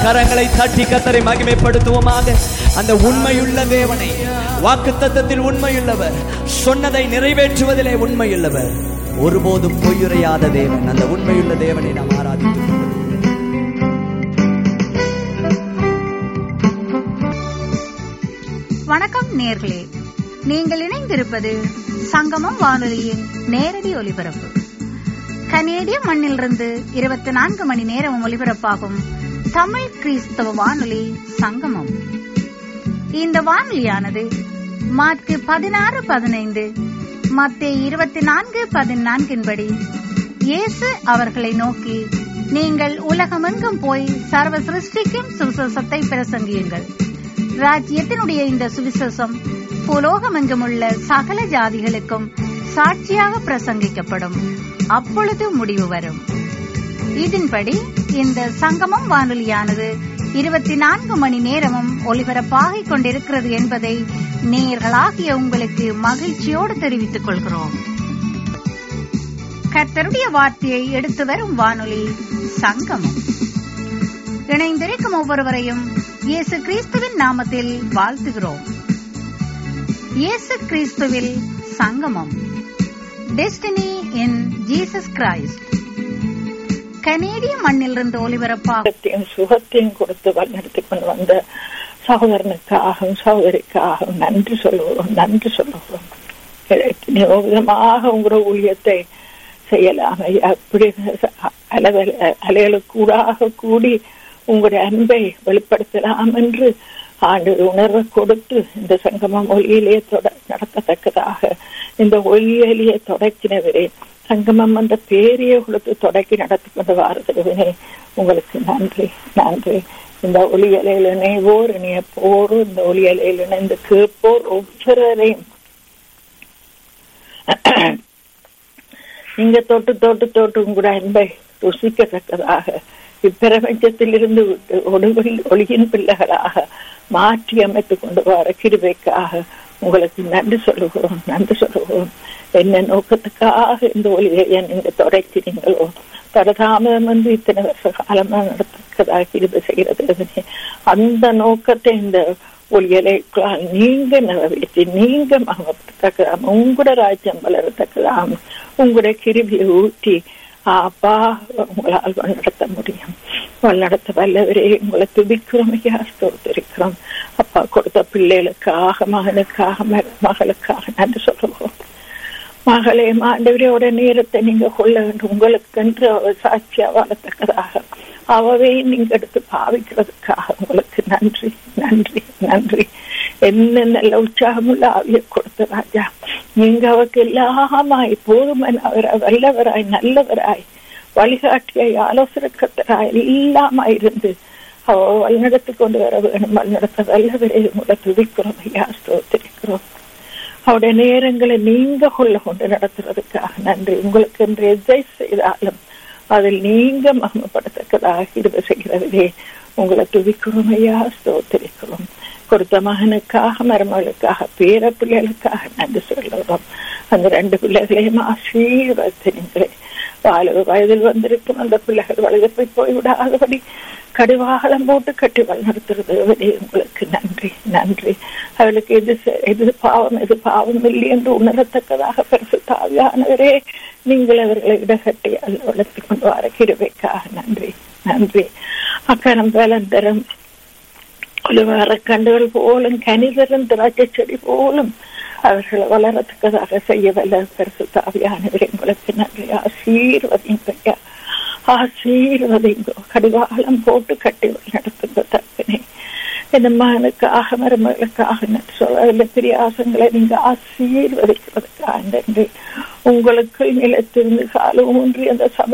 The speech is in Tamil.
கரங்களை தட்டி கத்தரை மகிமைப்படுத்துவோமாக அந்த உண்மையுள்ள தேவனை வாக்குத்தத்தத்தில் உண்மையுள்ளவர் சொன்னதை நிறைவேற்றுவதிலே உண்மையுள்ளவர் ஒருபோதும் பொய்யுரையாத தேவன் அந்த உண்மையுள்ள தேவனை நாம் ஆராதித்துக் கொண்டிருக்கிறோம். வணக்கம் நேர்களே நீங்கள் இணைந்திருப்பது சங்கமம் வானொலியின் நேரடி ஒலிபரப்பு கனேடிய மண்ணிலிருந்து இருபத்தி நான்கு மணி நேரம் ஒலிபரப்பாகும் தமிழ் கிறிஸ்தவ வானொலி சங்கமம் இந்த வானொலியானது மார்க்கு பதினாறு பதினைந்து மத்திய இருபத்தி நான்கு பதினான்கின்படி இயேசு அவர்களை நோக்கி நீங்கள் உலகமெங்கும் போய் சர்வ சிருஷ்டிக்கும் சுவிசேஷத்தை பிரசங்கியுங்கள் ராஜ்யத்தினுடைய இந்த சுவிசேஷம் புலோகமெங்கும் உள்ள சகல ஜாதிகளுக்கும் சாட்சியாக பிரசங்கிக்கப்படும் அப்பொழுது முடிவு வரும் இதன்படி இந்த சங்கமம் வானொலியானது இருபத்தி நான்கு மணி நேரமும் ஒலிபரப்பாகிக் கொண்டிருக்கிறது என்பதை நேயர்களாகிய உங்களுக்கு மகிழ்ச்சியோடு தெரிவித்துக் கொள்கிறோம் கர்த்தருடைய வார்த்தையை எடுத்து வரும் வானொலி சங்கமம் இணைந்திருக்கும் ஒவ்வொருவரையும் இயேசு கிறிஸ்துவின் நாமத்தில் வாழ்த்துகிறோம் இயேசு கிறிஸ்துவில் சங்கமம் டெஸ்டினி இன் ஜீசஸ் கிரைஸ்ட் கனேடிய மண்ணிலிருந்து ஒலிபரப்பாக சுகத்தையும் சுகத்தையும் கொடுத்து வழிநடத்தி கொண்டு வந்த சகோதரனுக்காகவும் சகோதரிக்காகவும் நன்றி சொல்லுவோம் நன்றி சொல்லுவோம் எத்தனையோ விதமாக உங்களோட ஊழியத்தை செய்யலாம் அப்படி அலவல அலைகளுக்கூடாக கூடி உங்களுடைய அன்பை வெளிப்படுத்தலாம் என்று ஆண்டு உணர்வை கொடுத்து இந்த சங்கமம் ஒளியிலே தொட நடத்தத்தக்கதாக இந்த ஒளியிலேயே தொடக்கினவரே சங்கமம் அந்த பேரிய கொடுத்து தொடக்கி நடத்தி கொண்டு வாரதுவனே உங்களுக்கு நன்றி நன்றி இந்த ஒளியலையில் இணைவோர் இணைய போர் இந்த ஒளியலையில் இணைந்து கேட்போர் ஒவ்வொருவரையும் நீங்க தொட்டு தொட்டு தொட்டு உங்களோட அன்பை ருசிக்கத்தக்கதாக இப்பிரபஞ்சத்திலிருந்து விட்டு ஒளிவில் ஒளியின் பிள்ளைகளாக மாற்றி அமைத்துக் கொண்டு வர கிருபைக்காக உங்களுக்கு நன்றி சொல்லுகிறோம் நன்றி சொல்லுகிறோம் என்ன நோக்கத்துக்காக இந்த ஒளியை நீங்க தொடக்கிறீங்களோ தரதாமதம் வந்து இத்தனை வருஷ காலமா நடத்தக்கதாக கிருபை செய்கிறது அந்த நோக்கத்தை இந்த ஒளியலைகளால் நீங்க நிறைவேற்றி நீங்க மகமத்தக்கலாம் உங்களோட ராஜ்யம் வளரத்தக்கலாம் உங்களுடைய கிருபியை ஊட்டி அப்பா உங்களால் வழிநடத்த முடியும் வழிநடத்த வல்லவரே உங்களை துதிக்கிறோம் ஐயா ஸ்தோத்திருக்கிறோம் அப்பா கொடுத்த பிள்ளைகளுக்காக மகனுக்காக மகளுக்காக நன்றி சொல்லுவோம் மகளே மாண்டவரையோட நேரத்தை நீங்க கொள்ள வேண்டும் உங்களுக்கென்று அவர் சாட்சியா வாழத்தக்கதாக அவவே நீங்க எடுத்து பாவிக்கிறதுக்காக உங்களுக்கு நன்றி நன்றி நன்றி என்ன நல்ல உற்சாகமுள்ள ஆவியை கொடுத்த ராஜா நீங்க அவருக்கு எல்லாமாய் போதுமனவராய் வல்லவராய் நல்லவராய் வழிகாட்டியாய் ஆலோசனை எல்லாமாய் இருந்து அவ வழிநடத்தி கொண்டு வர வேணும் வழிநடத்த வல்லவரே உங்களை துதிக்கிறோம் ஐயா ஸ்தோத்திரிக்கிறோம் அவருடைய நேரங்களை நீங்க கொள்ள கொண்டு நடத்துறதுக்காக நன்றி உங்களுக்கு என்று எதை செய்தாலும் அதில் நீங்க மகமப்படத்தக்கதாக இருவ செய்கிறதே உங்களை துதிக்கிறோம் ஐயா ஸ்தோத்திரிக்கிறோம் கொடுத்த மகனுக்காக மருமகளுக்காக பேர பிள்ளைகளுக்காக நன்றி சொல்லுறோம் அந்த ரெண்டு பிள்ளைகளையும் ஆசீர்வதிங்களே வாழ வயதில் வந்திருக்கும் அந்த பிள்ளைகள் வலது போய்விடாதபடி கடிவாளம் போட்டு கட்டி வழிநடத்துறது உங்களுக்கு நன்றி நன்றி அவளுக்கு எது எது பாவம் எது பாவம் இல்லை என்று உணரத்தக்கதாக பெருசு தாவியானவரே நீங்கள் அவர்களை இடகட்டி அல்ல வளர்த்து கொண்டு வர கிருவைக்காக நன்றி நன்றி அக்கறம் பலந்தரம் ஒளிவார கண்டுகள் போலும் கனிதரும் திராட்சை செடி போலும் அவர்களை வளரத்தக்கதாக செய்ய வல்ல பெருசு தாவியானவரே உங்களுக்கு நன்றி ஆசீர்வதிங்க ஆசீர்வதிங்கோ கடிவாளம் போட்டு கட்டி நடத்துங்க தப்பினே இந்த மகனுக்காக மருமகளுக்காக சொல்ல பிரியாசங்களை நீங்க ஆசீர்வதிக்கிறதுக்காக நன்றி உங்களுக்கு நிலத்திருந்து காலம் ஊன்றி அந்த சபை